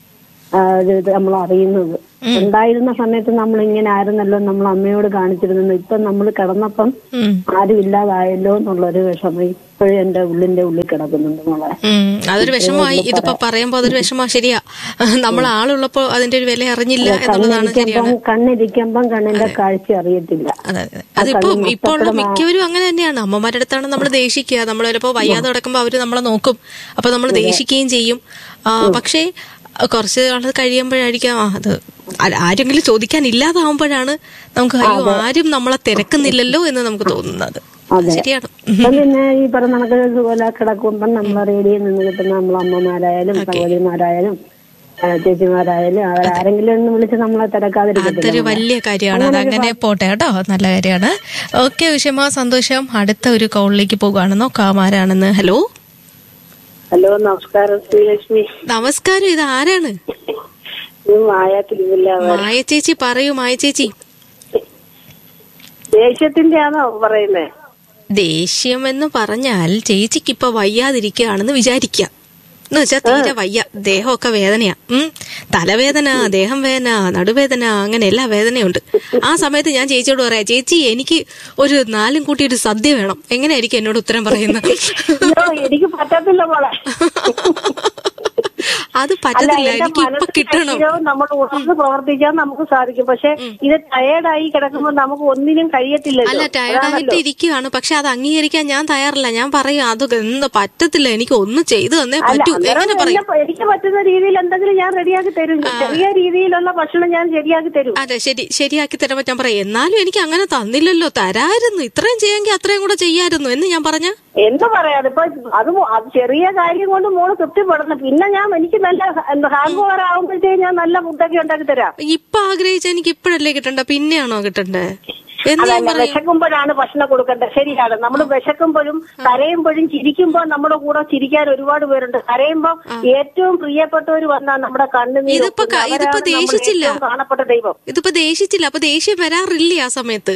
ആ, ഇത് ഇത് നമ്മൾ അറിയുന്നത് ഉണ്ടായിരുന്ന സമയത്ത് നമ്മൾ ഇങ്ങനെ ആയിരുന്നല്ലോ നമ്മൾ അമ്മയോട് കാണിച്ചിരുന്നത് ഇപ്പൊ നമ്മൾ കിടന്നപ്പം ഉം. ആരും ഇല്ലാതായല്ലോ എന്നുള്ളൊരു വിഷമം ഇപ്പോഴും എന്റെ ഉള്ളിന്റെ ഉള്ളിൽ കിടക്കുന്നുണ്ട് മോളെ ഉം, അതൊരു വിഷമമായി ഇതിപ്പോ പറയുമ്പോ അതൊരു വിഷമ ശരിയാ നമ്മൾ ആളുള്ളപ്പോ അതിന്റെ ഒരു വില അറിഞ്ഞില്ല എന്നുള്ളതാണ് ശരിയാണ് കണ്ണിരിക്കുമ്പം കണ്ണിരിക്കുമ്പം കണ്ണിന്റെ കാഴ്ച അറിയത്തില്ല അതെ അതെ അതിപ്പോ ഇപ്പൊ ഉള്ള മിക്കവരും അങ്ങനെ തന്നെയാണ് അമ്മമാരുടെ അടുത്താണ് നമ്മൾ ദേഷിക്കുക നമ്മൾ ചിലപ്പോ വയ്യാതെ കിടക്കുമ്പോ അവര് നമ്മളെ നോക്കും അപ്പൊ നമ്മൾ ദേഷിക്കുകയും ചെയ്യും ആ, പക്ഷേ കുറച്ച് നാൾ കഴിയുമ്പോഴായിരിക്കാം ആ, അത് ആ- ആരെങ്കിലും ചോദിക്കാൻ ഇല്ലാതാവുമ്പോഴാണ് നമുക്ക് അയ്യോ ആരും നമ്മളെ തിരക്കുന്നില്ലല്ലോ എന്ന് നമുക്ക് തോന്നുന്നത് ശരിയാണ് ഇപ്പം പിന്നെ ഈ പറഞ്ഞ കണക്ക് ഇതുപോലെ കിടക്കുമ്പം നമ്മളെ റേഡിയോയിൽ നിന്ന് കിട്ടുന്ന നമ്മളെ അമ്മമാരായാലും സഹോദരിമാരായാലും ആ, ചേച്ചിമാരായാലും അവരാരെങ്കിലും ഒന്ന് വിളിച്ച് നമ്മളെ തിരക്കാതിരിക്കത്തില്ല അതൊരു വലിയ കാര്യമാണ് അത് അങ്ങനെ പോട്ടെ കേട്ടോ നല്ല കാര്യമാണ് ഓക്കെ വിഷമ സന്തോഷം അടുത്ത ഒരു കോളിലേക്ക് പോകുകയാണ് നോക്കാം ആരാണെന്ന് ഹലോ ഹലോ നമസ്കാരം ശ്രീലക്ഷ്മി നമസ്കാരം ഇത് ആരാണ് ഇത് മായാത്തിരില്ല മായ ചേച്ചി പറയൂ മായ ചേച്ചി ദേഷ്യത്തിന്റെ ആണോ പറയുന്നേ ദേഷ്യം എന്ന് പറഞ്ഞാൽ ചേച്ചിക്ക് ഇപ്പൊ വയ്യാതിരിക്കുകയാണെന്ന് വിചാരിക്കുക എന്ന് വെച്ചാൽ തീരെ വയ്യ ദേഹമൊക്കെ വേദനയാ ഉം തലവേദന ദേഹം വേദന നടുവേദന അങ്ങനെ എല്ലാ വേദനയുണ്ട് ആ സമയത്ത് ഞാൻ ചേച്ചിയോട് പറയാം ചേച്ചി എനിക്ക് ഒരു നാലും കൂട്ടി ഒരു സദ്യ വേണം എങ്ങനെയായിരിക്കും എന്നോട് ഉത്തരം പറയുന്നത് അയ്യോ, എനിക്ക് പറ്റത്തില്ല മോളെ അത് പറ്റത്തില്ല എനിക്ക് ഇപ്പൊ കിട്ടണം നമ്മൾ ഉണർന്ന് പ്രവർത്തിക്കാൻ നമുക്ക് സാധിക്കും പക്ഷെ ഇത് ടയേർഡായി കിടക്കുമ്പോൾ നമുക്ക് ഒന്നിനും കഴിയത്തില്ലല്ലോ അല്ല ടയർഡായിട്ട് ഇരിക്കുകയാണ് പക്ഷെ അത് അംഗീകരിക്കാൻ ഞാൻ തയ്യാറില്ല ഞാൻ പറയും അത് എന്താ പറ്റത്തില്ല എനിക്ക് ഒന്നും ചെയ്തു തന്നേ പറ്റൂ എങ്ങനെ പറയും എന്നെ- എനിക്ക് പറ്റുന്ന രീതിയിൽ എന്തെങ്കിലും ഞാൻ റെഡിയാക്കി തരും ചെറിയ രീതിയിലുള്ള ഭക്ഷണം ഞാൻ ശരിയാക്കി തരും അതെ ശരി ശരിയാക്കി തരാൻ പറ്റാൻ പറയാം എന്നാലും എനിക്ക് അങ്ങനെ തന്നില്ലല്ലോ തരായിരുന്നു ഇത്രയും ചെയ്യാമെങ്കിൽ അത്രയും കൂടെ ചെയ്യായിരുന്നു എന്ന് ഞാൻ പറഞ്ഞ എന്ത് പറയാതെ ഇപ്പൊ അത് മോ- അത് ചെറിയ കാര്യം കൊണ്ട് മോള് തൃപ്തിപ്പെടുന്നു പിന്നെ ഞാൻ എനിക്ക് നല്ല ഹാങ് ഓവർ ആകുമ്പോഴത്തേക്ക് ഞാൻ നല്ല ഫുഡൊക്കെ ഉണ്ടാക്കി തരാം ഇപ്പൊ ആഗ്രഹിച്ച എനിക്ക് ഇപ്പഴല്ലേ കിട്ടണ്ട പിന്നെയാണോ കിട്ടണ്ടേ എന്ന് ഞാൻ അതല്ല പറയും വിശക്കുമ്പോഴാണ് ഭക്ഷണം കൊടുക്കേണ്ടത് ശരിയാണ് നമ്മൾ വിശക്കുമ്പോഴും കരയുമ്പോഴും ചിരിക്കുമ്പോൾ നമ്മുടെ കൂടെ ചിരിക്കാൻ ഒരുപാട് പേരുണ്ട് കരയുമ്പോൾ ഏറ്റവും പ്രിയപ്പെട്ടവർ വന്നാൽ നമ്മുടെ കണ്ണുനീർ ഇതിപ്പോ ക- ഒപ്പുന്നത്. ഇതിപ്പോ അവരാണ് നമ്മുടെ ദേഷിച്ചില്ല. ഏറ്റവും കാണപ്പെട്ട ദൈവം ഇതിപ്പോ ദേഷിച്ചില്ല അപ്പൊ ദേഷ്യം വരാറില്ലേ ആ സമയത്ത്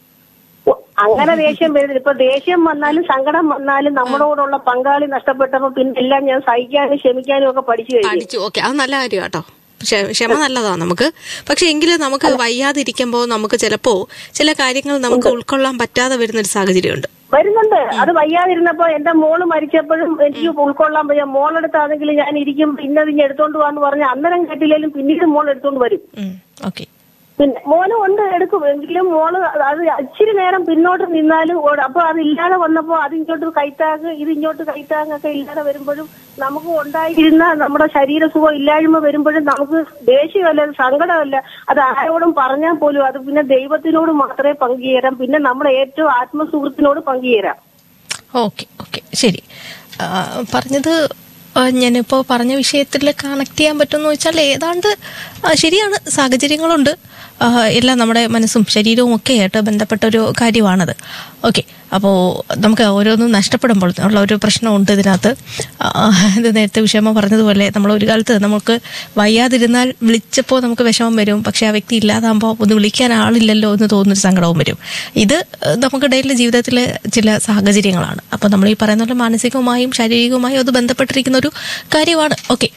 ഓ, അങ്ങനെ ദേഷ്യം വരുന്നില്ല ഇപ്പൊ ദേഷ്യം വന്നാലും സങ്കടം വന്നാലും നമ്മളോടുള്ള പങ്കാളി നഷ്ടപ്പെട്ടപ്പോ പിന്നെ എല്ലാം ഞാൻ സഹിക്കാനും ക്ഷമിക്കാനും ഒക്കെ പഠിച്ചു കഴിഞ്ഞു പഠിച്ചു ഓക്കെ അത് നല്ല കാര്യം കേട്ടോ ക്ഷ- ക്ഷമ നല്ലതാ നമുക്ക് പക്ഷെ എങ്കിലും നമുക്ക് വയ്യാതിരിക്കുമ്പോ നമുക്ക് ചിലപ്പോ ചില കാര്യങ്ങൾ നമുക്ക് ഉൾക്കൊള്ളാൻ പറ്റാതെ വരുന്ന ഒരു സാഹചര്യമുണ്ട് വരുന്നുണ്ട് അത് വയ്യാതിരുന്നപ്പോ എന്റെ മോള് മരിച്ചപ്പോഴും എനിക്ക് ഉൾക്കൊള്ളാൻ പറ്റിയ മോളെടുത്താണെങ്കിൽ ഞാൻ ഇരിക്കുമ്പോ ഇന്നത് ഇനി എടുത്തോണ്ട് പോവാന്ന് പറഞ്ഞ അന്നേരം കേട്ടില്ലെങ്കിലും പിന്നീട് മോൾ എടുത്തോണ്ട് വരും ഓക്കെ പിന്നെ മോനും ഉണ്ട് എടുക്കും എങ്കിലും മോള് അത് ഇച്ചിരി നേരം പിന്നോട്ട് നിന്നാലും ഓടും. അപ്പൊ അത് ഇല്ലാതെ വന്നപ്പോ അത് ഇങ്ങോട്ട് കൈത്താങ് ഇത് ഇങ്ങോട്ട് കൈത്താങ് ഒക്കെ ഇല്ലാതെ വരുമ്പോഴും നമുക്ക് ഉണ്ടായിരുന്ന നമ്മുടെ ശരീരസുഖം ഇല്ലായ്മ വരുമ്പോഴും നമുക്ക് ദേഷ്യമല്ല സങ്കടമല്ല അത് ആരോടും പറഞ്ഞാൽ പോലും അത് പിന്നെ ദൈവത്തിനോട് മാത്രമേ പങ്കുചേരാം പിന്നെ നമ്മുടെ ഏറ്റവും ആത്മസുഹൃത്തിനോട് പങ്കുചേരാം ഓക്കെ ഓക്കെ ശരി ആ, പറഞ്ഞത് ആ, ഞാനിപ്പോ പറഞ്ഞ വിഷയത്തിൽ കണക്ട് ചെയ്യാൻ പറ്റുമെന്ന് വെച്ചാൽ ഏതാണ്ട് ആ, ശരിയാണ് സാഹചര്യങ്ങളുണ്ട് ആ, എല്ലാം നമ്മുടെ മനസ്സും ശരീരവും ഒക്കെ ആയിട്ട് ബന്ധപ്പെട്ട ഒരു കാര്യമാണത് ഓക്കെ അപ്പോൾ നമുക്ക് ഓരോന്നും നഷ്ടപ്പെടുമ്പോൾ ഉള്ള ഒരു പ്രശ്നമുണ്ട് ഇതിനകത്ത് ആ, ഇത് നേരത്തെ വിഷമ പറഞ്ഞതുപോലെ നമ്മൾ ഒരു കാലത്ത് നമുക്ക് വയ്യാതിരുന്നാൽ വിളിച്ചപ്പോൾ നമുക്ക് വിഷമം വരും പക്ഷെ ആ വ്യക്തി ഇല്ലാതാകുമ്പോൾ ഒന്ന് വിളിക്കാൻ ആളില്ലല്ലോ എന്ന് തോന്നുന്നൊരു സങ്കടവും വരും ഇത് ഏഹ്, നമുക്ക് ഡെയിലി ജീവിതത്തിലെ ചില സാഹചര്യങ്ങളാണ് അപ്പോൾ നമ്മൾ ഈ പറയുന്ന പോലെ മാനസികവുമായും ശാരീരികവുമായും അത് ബന്ധപ്പെട്ടിരിക്കുന്ന ഒരു കാര്യമാണ് ഓക്കെ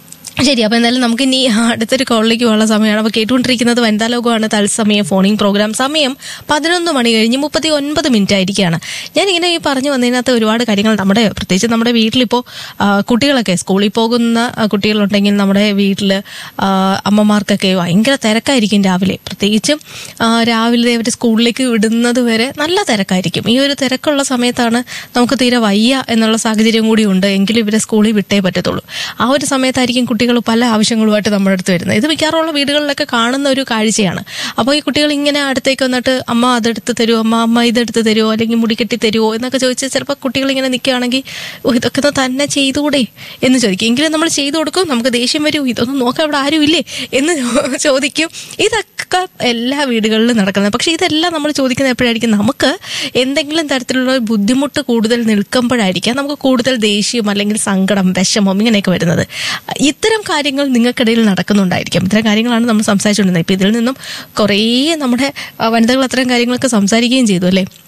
ശരി അപ്പൊ എന്തായാലും നമുക്ക് ഇനി അടുത്തൊരു കോളിലേക്ക് പോകാനുള്ള സമയമാണ് അപ്പൊ കേട്ടുകൊണ്ടിരിക്കുന്നത് വനിതാ ലോകമാണ് തത്സമയം ഫോണിംഗ് പ്രോഗ്രാം സമയം പതിനൊന്ന് മണി കഴിഞ്ഞ് മുപ്പത്തി ഒൻപത് മിനിറ്റ് ആയിരിക്കുകയാണ് ഞാൻ ഇങ്ങനെ ഈ പറഞ്ഞു വന്നതിനകത്ത് ഒരുപാട് കാര്യങ്ങൾ നമ്മുടെ പ്രത്യേകിച്ച് നമ്മുടെ വീട്ടിലിപ്പോ ആ, കുട്ടികളൊക്കെ സ്കൂളിൽ പോകുന്ന ആ, കുട്ടികളുണ്ടെങ്കിൽ നമ്മുടെ വീട്ടിൽ അമ്മമാർക്കൊക്കെ ഭയങ്കര തിരക്കായിരിക്കും രാവിലെ പ്രത്യേകിച്ചും ആ, രാവിലെ അവർ സ്കൂളിലേക്ക് വിടുന്നത് വരെ നല്ല തിരക്കായിരിക്കും ഈ ഒരു തിരക്കുള്ള സമയത്താണ് നമുക്ക് തീരെ വയ്യ എന്നുള്ള സാഹചര്യം കൂടി ഉണ്ട് എങ്കിലും ഇവരെ സ്കൂളിൽ വിട്ടേ പറ്റത്തുള്ളൂ ആ ഒരു സമയത്തായിരിക്കും കുട്ടികൾ പല ആവശ്യങ്ങളുമായിട്ട് നമ്മുടെ അടുത്ത് വരുന്നത് ഇത് മിക്കവാറുള്ള വീടുകളിലൊക്കെ കാണുന്ന ഒരു കാഴ്ചയാണ് അപ്പോൾ ഈ കുട്ടികൾ ഇങ്ങനെ അടുത്തേക്ക് വന്നിട്ട് അമ്മ അതെടുത്ത് തരുമോ അമ്മ അമ്മ ഇതെടുത്ത് തരുമോ അല്ലെങ്കിൽ മുടി കെട്ടി തരുമോ എന്നൊക്കെ ചോദിച്ച് ചിലപ്പോൾ കുട്ടികൾ ഇങ്ങനെ നിൽക്കുകയാണെങ്കിൽ "ഓ, ഇതൊക്കെ ഒന്ന് തന്നെ ചെയ്തുകൂടെ എന്ന് ചോദിക്കും എങ്കിലും നമ്മൾ ചെയ്തു കൊടുക്കും നമുക്ക് ദേഷ്യം വരും ഇതൊന്നും നോക്കാൻ ഇവിടെ ആരും ഇല്ലേ എന്ന് ചോ- ചോദിക്കും ഇതൊക്കെ എല്ലാ വീടുകളിലും നടക്കുന്നത് പക്ഷെ ഇതെല്ലാം നമ്മൾ ചോദിക്കുന്നത് എപ്പോഴായിരിക്കും നമുക്ക് എന്തെങ്കിലും തരത്തിലുള്ള ഒരു ബുദ്ധിമുട്ട് കൂടുതൽ നിൽക്കുമ്പോഴായിരിക്കാം നമുക്ക് കൂടുതൽ ദേഷ്യം അല്ലെങ്കിൽ സങ്കടം വിഷമം ഇങ്ങനെയൊക്കെ വരുന്നത് ഇത്തരം കാര്യങ്ങൾ നിങ്ങൾക്കിടയിൽ നടക്കുന്നുണ്ടായിരിക്കും ഇത്തരം കാര്യങ്ങളാണ് നമ്മൾ സംസാരിച്ചുകൊണ്ടിരുന്നത് ഇപ്പം ഇതിൽ നിന്നും കുറേ നമ്മുടെ ആ, വനിതകൾ അത്തരം കാര്യങ്ങളൊക്കെ സംസാരിക്കുകയും ചെയ്തു അല്ലേ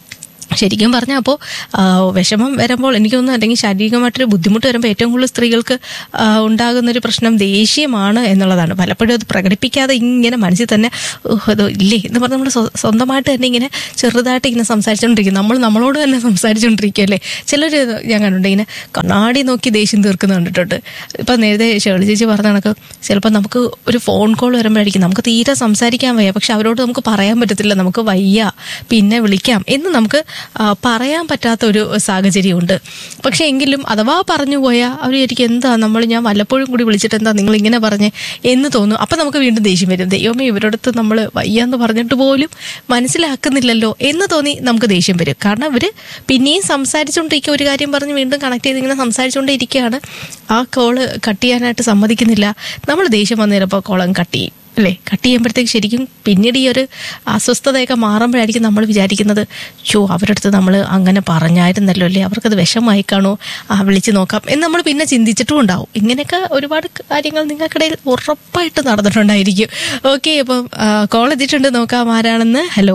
ശരിക്കും പറഞ്ഞാൽ അപ്പോൾ വിഷമം വരുമ്പോൾ എനിക്ക് തോന്നുന്നു അല്ലെങ്കിൽ ശാരീരികമായിട്ടൊരു ബുദ്ധിമുട്ട് വരുമ്പോൾ ഏറ്റവും കൂടുതൽ സ്ത്രീകൾക്ക് ആ, ഉണ്ടാകുന്നൊരു പ്രശ്നം ദേഷ്യമാണ് എന്നുള്ളതാണ് പലപ്പോഴും അത് പ്രകടിപ്പിക്കാതെ ഇങ്ങനെ മനസ്സിൽ തന്നെ "ഉഹ്, അത് ഇല്ലേ എന്ന് പറഞ്ഞ് നമ്മൾ സ്വ- സ്വന്തമായിട്ട് തന്നെ ഇങ്ങനെ ചെറുതായിട്ട് ഇങ്ങനെ സംസാരിച്ചുകൊണ്ടിരിക്കും നമ്മൾ നമ്മളോട് തന്നെ സംസാരിച്ചുകൊണ്ടിരിക്കുകയല്ലേ ചിലർ ഞാൻ കണ്ടിട്ടുണ്ട് ഇങ്ങനെ കണ്ണാടി നോക്കി ദേഷ്യം തീർക്കുന്ന കണ്ടിട്ടുണ്ട് ഇപ്പം നേരത്തെ ഷേളി ചേച്ചി പറഞ്ഞ കണക്ക് ചിലപ്പോൾ നമുക്ക് ഒരു ഫോൺ കോൾ വരുമ്പോഴായിരിക്കും നമുക്ക് തീരെ സംസാരിക്കാൻ വയ്യ പക്ഷെ അവരോട് നമുക്ക് പറയാൻ പറ്റത്തില്ല നമുക്ക് വയ്യ പിന്നെ വിളിക്കാം എന്ന് നമുക്ക് ആ, പറയാൻ പറ്റാത്ത ഒരു സാഹചര്യമുണ്ട് പക്ഷെ എങ്കിലും അഥവാ പറഞ്ഞു പോയാൽ അവർ വിചാരിക്കും എന്താ നമ്മൾ ഞാൻ വല്ലപ്പോഴും കൂടി വിളിച്ചിട്ട് എന്താ നിങ്ങൾ ഇങ്ങനെ പറഞ്ഞ് എന്ന് തോന്നും അപ്പം നമുക്ക് വീണ്ടും ദേഷ്യം വരും ദൈവമേ ഇവരടുത്ത് നമ്മൾ വയ്യാന്ന് പറഞ്ഞിട്ട് പോലും മനസ്സിലാക്കുന്നില്ലല്ലോ എന്ന് തോന്നി നമുക്ക് ദേഷ്യം വരും കാരണം അവർ പിന്നെയും സംസാരിച്ചുകൊണ്ടിരിക്കുക ഒരു കാര്യം പറഞ്ഞ് വീണ്ടും കണക്ട് ചെയ്ത് ഇങ്ങനെ സംസാരിച്ചുകൊണ്ടിരിക്കുകയാണ് ആ കോള് കട്ട് ചെയ്യാനായിട്ട് സമ്മതിക്കുന്നില്ല നമ്മൾ ദേഷ്യം വന്നു ചിലപ്പോൾ കോളം കട്ട് ചെയ്യും അല്ലേ കട്ട് ചെയ്യുമ്പോഴത്തേക്ക് ശരിക്കും പിന്നീട് ഈ ഒരു അസ്വസ്ഥതയൊക്കെ മാറുമ്പോഴായിരിക്കും നമ്മൾ വിചാരിക്കുന്നത് ഷോ അവരുടെ അടുത്ത് നമ്മൾ അങ്ങനെ പറഞ്ഞായിരുന്നല്ലോ അല്ലേ അവർക്കത് വിഷമായി കാണോ ആ വിളിച്ച് നോക്കാം എന്ന് നമ്മൾ പിന്നെ ചിന്തിച്ചിട്ടും ഉണ്ടാവും ഇങ്ങനെയൊക്കെ ഒരുപാട് കാര്യങ്ങൾ നിങ്ങൾക്കിടയിൽ ഉറപ്പായിട്ട് നടന്നിട്ടുണ്ടായിരിക്കും ഓക്കെ അപ്പം കോൾ എത്തിയിട്ടുണ്ട് നോക്കാം ആരാണെന്ന് ഹലോ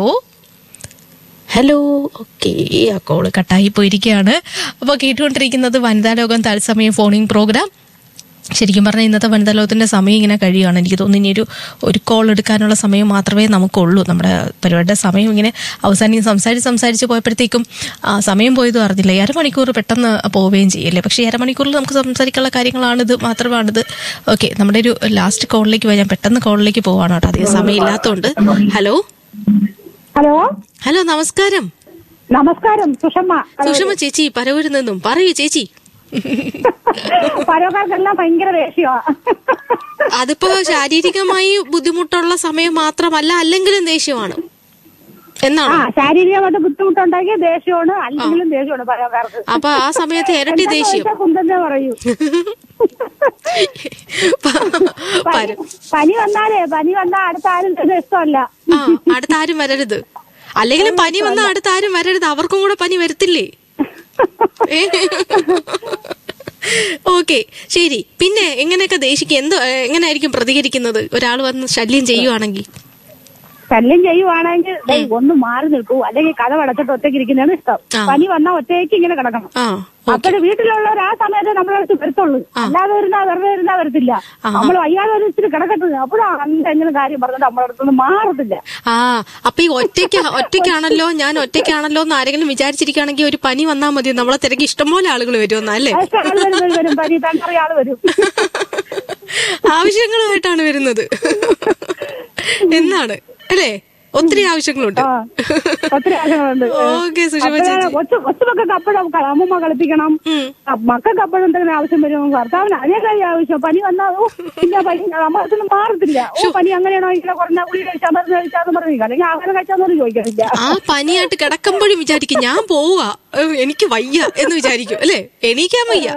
ഹലോ ഓക്കെ ആ കോള് കട്ടായി പോയിരിക്കുകയാണ് അപ്പോൾ കേട്ടുകൊണ്ടിരിക്കുന്നത് വനിതാ ലോകം തത്സമയം ഫോണിംഗ് പ്രോഗ്രാം ശരിക്കും പറഞ്ഞാൽ ഇന്നത്തെ വനിതാ ലോകത്തിന്റെ സമയം ഇങ്ങനെ കഴിയുകയാണ് എനിക്ക് തോന്നുന്നു ഇനി ഒരു ഒരു കോൾ എടുക്കാനുള്ള സമയം മാത്രമേ നമുക്കുള്ളൂ നമ്മുടെ പരിപാടിയുടെ സമയം ഇങ്ങനെ അവസാനം സംസാരിച്ച് സംസാരിച്ച് പോയപ്പോഴത്തേക്കും ആ, സമയം പോയത് അറിഞ്ഞില്ല ഈ അരമണിക്കൂർ പെട്ടെന്ന് പോവുകയും ചെയ്യല്ലേ പക്ഷേ ഈ അരമണിക്കൂറിൽ നമുക്ക് സംസാരിക്കാനുള്ള കാര്യങ്ങളാണിത് മാത്രമാണിത് ഓക്കെ നമ്മുടെ ഒരു ലാസ്റ്റ് കോളിലേക്ക് പോയി ഞാൻ പെട്ടെന്ന് കോളിലേക്ക് പോവാണ് കേട്ടോ അധികം സമയം ഇല്ലാത്തതുകൊണ്ട് ഹലോ ഹലോ ഹലോ നമസ്കാരം നമസ്കാരം സുഷമ്മ സുഷമ ചേച്ചി പരവൂരിൽ നിന്നും പറയൂ ചേച്ചി പരോക്കാർക്കെല്ലാം ഭയങ്കര ദേഷ്യമാ അതിപ്പോ ശാരീരികമായി ബുദ്ധിമുട്ടുള്ള സമയം മാത്രമല്ല അല്ലെങ്കിലും ദേഷ്യമാണ് ആ എന്നാണ് ശാരീരികമായിട്ട് ബുദ്ധിമുട്ടുണ്ടാക്കിയ ദേഷ്യമാണ് അല്ലെങ്കിലും ദേഷ്യമാണ് പരോക്കാർക്ക് അപ്പൊ ആ സമയത്ത് ഇരട്ടി ദേഷ്യം കുന്തന്നെ പറയൂ പര- പനി വന്നാലേ പനി വന്നാൽ അടുത്ത ആരും ഇത് ഇഷ്ടമല്ല ആ അടുത്ത ആരും വരരുത് അല്ലെങ്കിലും പനി വന്ന അടുത്ത ആരും വരരുത് അവർക്കും കൂടെ പനി വരത്തില്ലേ ഓക്കെ ശരി പിന്നെ എങ്ങനെയൊക്കെ ദേഷിക്കും എന്തോ ഏ, എങ്ങനെയായിരിക്കും പ്രതികരിക്കുന്നത് ഒരാൾ വന്ന് ശല്യം ചെയ്യുവാണെങ്കിൽ ശല്യം ചെയ്യുവാണെങ്കിൽ ദേ ഒന്ന് മാറി നിൽക്കൂ അല്ലെങ്കിൽ കഥ അടച്ചിട്ട് ഒറ്റയ്ക്ക് ഇരിക്കുന്നതാണ് ഇഷ്ടം ആ. പനി വന്നാൽ ഒറ്റയ്ക്ക് ഇങ്ങനെ കിടക്കണം ആ അപ്പോഴും വീട്ടിലുള്ളവർ ആ സമയത്ത് നമ്മളെ അടുത്ത് വരത്തുള്ളൂ അല്ലാതെ വരുന്ന വെറുതെ ഇരുന്നാ വരത്തില്ല നമ്മൾ വയ്യാതെ ഒരു ഇച്ചിരി കിടക്കട്ടെ അപ്പോഴും എന്തെങ്കിലും കാര്യം പറഞ്ഞിട്ട് നമ്മളെ അടുത്തൊന്നും മാറത്തില്ല ആ അപ്പൊ ഈ ഒറ്റയ്ക്ക് ഒറ്റയ്ക്കാണല്ലോ ഞാൻ ഒറ്റയ്ക്കാണല്ലോ എന്ന് ആരെങ്കിലും വിചാരിച്ചിരിക്കുകയാണെങ്കിൽ ഒരു പനി വന്നാൽ മതി നമ്മളെ തിരക്ക് ഇഷ്ടംപോലെ ആളുകൾ വരുമെന്നല്ലേ പക്ഷെ ആള് വരും വരും വരും പനി തന്നറിയ ആള് വരും ആവശ്യങ്ങളുമായിട്ടാണ് വരുന്നത് എന്നാണ് അല്ലേ ഒത്തിരി ആവശ്യങ്ങളുണ്ട് ആ, ഒത്തിരി ആഗ്രഹമുണ്ട് ഓക്കെ സുഷമ അപ്പോഴേ ചേച്ചി കൊച്ചു കൊച്ചുമക്കൾക്ക് അപ്പോഴും ക- അമ്മൂമ്മ കളിപ്പിക്കണം ഉം. അ- മക്കൾക്ക് അപ്പോഴും എന്തെങ്കിലും ആവശ്യം വരും ഭർത്താവിന് അതിനേക്കായി ആവശ്യം പനി വന്നാൽ ഓ പിന്നെ പനി നമ്മളൊന്നും മാറത്തില്ല ഓ പനി അങ്ങനെയാണോ ഇങ്ങനെ കുറഞ്ഞ ഗുളി കഴിച്ചാൽ മരുന്ന് കഴിച്ചാന്ന് പറഞ്ഞു അല്ലെങ്കിൽ ആഹാരം കഴിച്ചാന്നൊന്നും ചോദിക്കത്തില്ല ആ പനിയായിട്ട് കിടക്കുമ്പോഴും വിചാരിക്കും ഞാൻ പോവാ ഏഹ്, എനിക്ക് വയ്യ എന്ന് വിചാരിക്കും അല്ലേ എണീക്കാൻ വയ്യ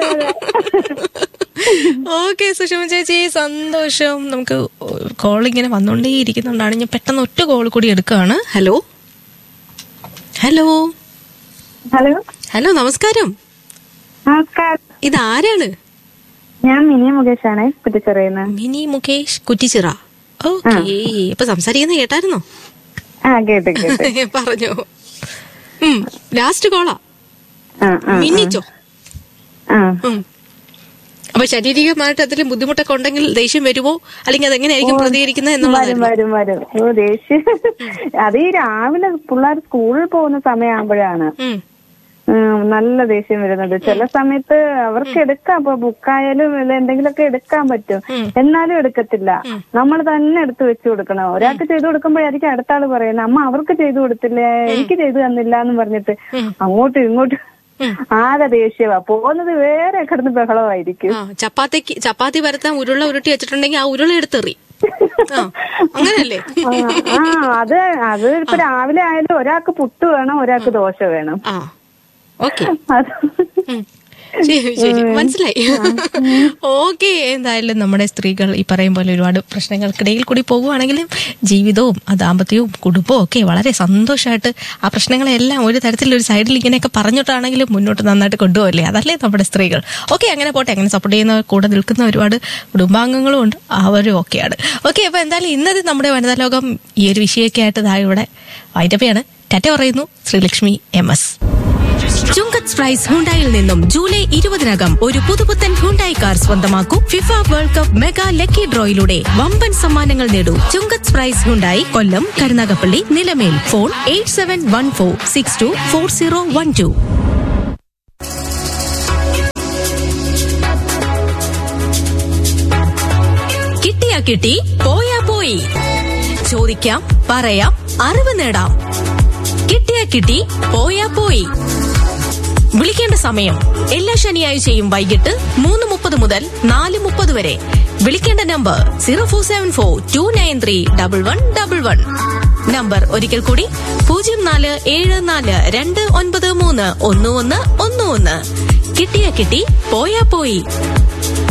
ഓക്കെ സുഷമ ചേച്ചി സന്തോഷം നമുക്ക് കോൾ ഇങ്ങനെ വന്നുകൊണ്ടേ ഇരിക്കുന്നുണ്ടാണ് ഞാൻ പെട്ടെന്ന് ഒറ്റ കോൾ കൂടി എടുക്കുകയാണ് ഹലോ ഹലോ ഹലോ ഹലോ നമസ്കാരം നമസ്കാരം ഇതാരാണ് ഞാൻ മിനി മുകേഷാണ് കുറ്റിച്ചെറിയുന്ന മിനി മുകേഷ് കുറ്റിച്ചിറ ഓക്കെ അപ്പൊ സംസാരിക്കുന്ന കേട്ടായിരുന്നോ ആ കേട്ട് കേട്ട് പറഞ്ഞോ ലാസ്റ്റ് കോളാ ആ ആ മിന്നിച്ചോ ആ ഉം. അപ്പൊ ശാരീരികമായിട്ട് അതിൽ ബുദ്ധിമുട്ടൊക്കെ ഉണ്ടെങ്കിൽ ദേഷ്യം വരുമോ അല്ലെങ്കിൽ അതെങ്ങനെയായിരിക്കും പ്രതികരിക്കുന്നത് വരും എന്നുള്ളതായിരുന്നു വരും വരും ഓ ദേഷ്യം അത് ഈ രാവിലെ പിള്ളേർ സ്കൂളിൽ പോകുന്ന സമയമാകുമ്പോഴാണ് ഉം. ഉം, നല്ല ദേഷ്യം വരുന്നത് ചില സമയത്ത് അവർക്ക് എടുക്കാം ഇപ്പൊ ബുക്കായാലും ഇല്ല എന്തെങ്കിലുമൊക്കെ എടുക്കാൻ പറ്റും എന്നാലും എടുക്കത്തില്ല നമ്മൾ തന്നെ എടുത്തു വെച്ചു കൊടുക്കണം ഒരാൾക്ക് ചെയ്തു കൊടുക്കുമ്പോഴായിരിക്കും അടുത്ത ആള് പറയുന്നത് അമ്മ അവർക്ക് ചെയ്തു കൊടുത്തില്ലേ എനിക്ക് ചെയ്തു തന്നില്ല എന്ന് പറഞ്ഞിട്ട് അങ്ങോട്ടും ഇങ്ങോട്ടും ആകെ ദേഷ്യവാ പോകുന്നത് വേറെ കിടന്ന് ബഹളമായിരിക്കും ആ ചപ്പാത്തിക്ക് ചപ്പാത്തി പരത്താൻ ഉരുള ഉരുട്ടി വെച്ചിട്ടുണ്ടെങ്കിൽ ആ ഉരുള എടുത്തെറി ആ അങ്ങനല്ലേ ആ, ആ അത് അത് ഇപ്പൊ രാവിലെ ആയാലും ഒരാൾക്ക് പുട്ട് വേണം ഒരാൾക്ക് ദോശ വേണം ആ ഓക്കെ അത് ശരി ശരി മനസ്സിലായി ഓക്കെ എന്തായാലും നമ്മുടെ സ്ത്രീകൾ ഈ പറയും പോലെ ഒരുപാട് പ്രശ്നങ്ങൾക്കിടയിൽ കൂടി പോകുവാണെങ്കിലും ജീവിതവും ആ ദാമ്പത്യവും കുടുംബവും ഒക്കെ വളരെ സന്തോഷമായിട്ട് ആ പ്രശ്നങ്ങളെല്ലാം ഒരു തരത്തിലൊരു സൈഡിൽ ഇങ്ങനെയൊക്കെ പറഞ്ഞിട്ടാണെങ്കിലും മുന്നോട്ട് നന്നായിട്ട് കൊണ്ടുപോകല്ലേ അതല്ലേ നമ്മുടെ സ്ത്രീകൾ ഓക്കെ അങ്ങനെ പോട്ടെ അങ്ങനെ സപ്പോർട്ട് ചെയ്യുന്ന കൂടെ നിൽക്കുന്ന ഒരുപാട് കുടുംബാംഗങ്ങളും ഉണ്ട് അവരും ഒക്കെയാണ് ഓക്കെ അപ്പൊ എന്തായാലും ഇന്നത് നമ്മുടെ വനിതാ ലോകം ഈ ഒരു വിഷയമൊക്കെ ആയിട്ട് ഇതാ ഇവിടെ വൈറ്റപ്പയാണ് ടാറ്റ പറയുന്നു Sreelakshmi M S Chungath price ഹുണ്ടായിൽ നിന്നും ജൂലൈ ഇരുപതിനകം ഒരു പുതുപുത്തൻ ഹുണ്ടായി കാർ സ്വന്തമാക്കൂ FIFA world cup mega lucky ഡ്രോയിലൂടെ വമ്പൻ സമ്മാനങ്ങൾ നേടൂ Chungath price Hyundai Kollam Karunagappally Nilamel phone eight seven one four six two four zero one two കിട്ടിയാ കിട്ടി പോയാ പോയി ചോദിക്കാം പറയാം അറിവ് നേടാം കിട്ടിയാ കിട്ടി പോയാ പോയി വിളിക്കേണ്ട സമയം എല്ലാ ശനിയാഴ്ചയും വൈകിട്ട് മൂന്ന് മുപ്പത് മുതൽ നാല് മുപ്പത് വരെ വിളിക്കേണ്ട number zero four seven four two nine three double one double one number ഒരിക്കൽ കൂടി പൂജ്യം നാല് ഏഴ് നാല് രണ്ട് ഒൻപത് മൂന്ന് ഒന്ന് ഒന്ന് ഒന്ന് ഒന്ന് കിട്ടിയാ കിട്ടി പോയാ പോയി